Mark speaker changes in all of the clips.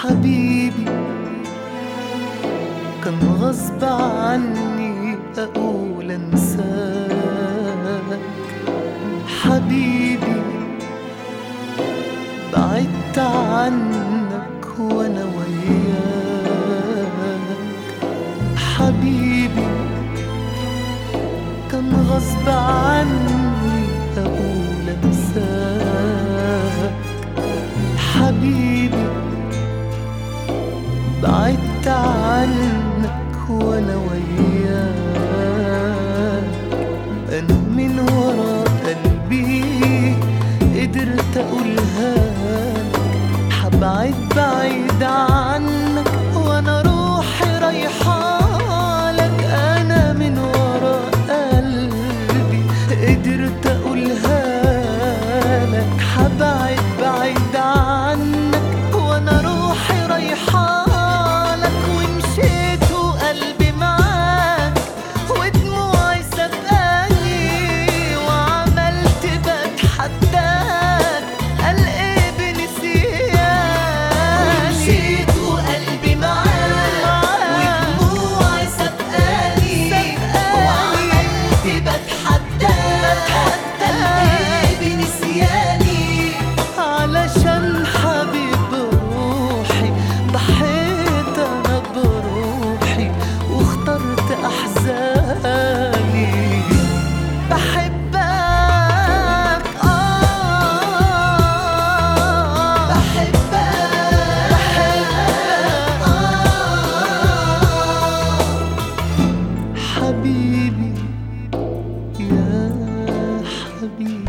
Speaker 1: حبيبي كان غصب عني أقول أنساك حبيبي بعدت عنك وأنا وياك حبيبي كان غصب عني أقول أنساك حبيبي بعدت عنك وانا وياك انا من ورا قلبي قدرت اقولها لك حبعد بعيد عنك وانا روحي رايحة لك انا من ورا قلبي قدرت اقولها لك حبعد بعيد عنك وانا روحي رايحة لك ومشيت وقلبي معاك ودموعي سبقاني وعملت بتحداك قال ايه بنسياني
Speaker 2: مشيت وقلبي معاك ودموعي سبقاني وعملت بتحداك قلبي بنسياني
Speaker 1: علشان حبيب روحي ضحيت انا بروحي واخترت احزاني بحبك آه
Speaker 2: بحبك
Speaker 1: حبيبي يا حبيبي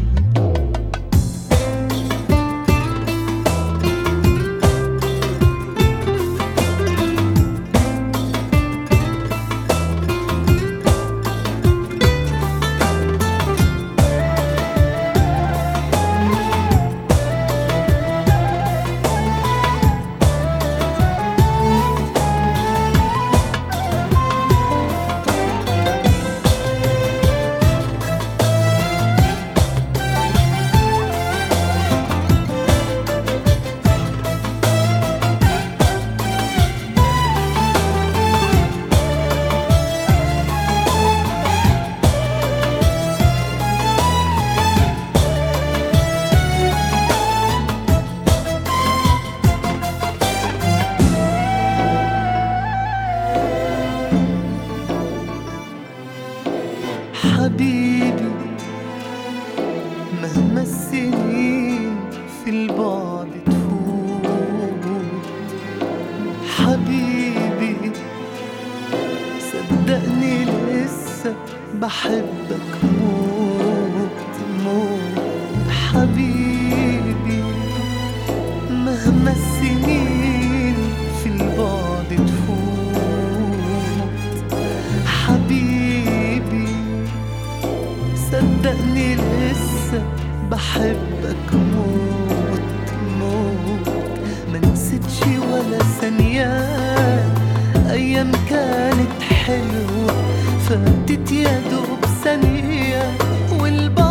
Speaker 1: حبيبي مهما السنين في البعد تفوت حبيبي صدقني لسه بحبك موت موت حبيبي مهما السنين في البعد تفوت حبيبي صدقني لسه بحبك موت موت ما نسيتش ولا ثانية أيام كانت حلوة فاتت يا دوب ثانية والبعد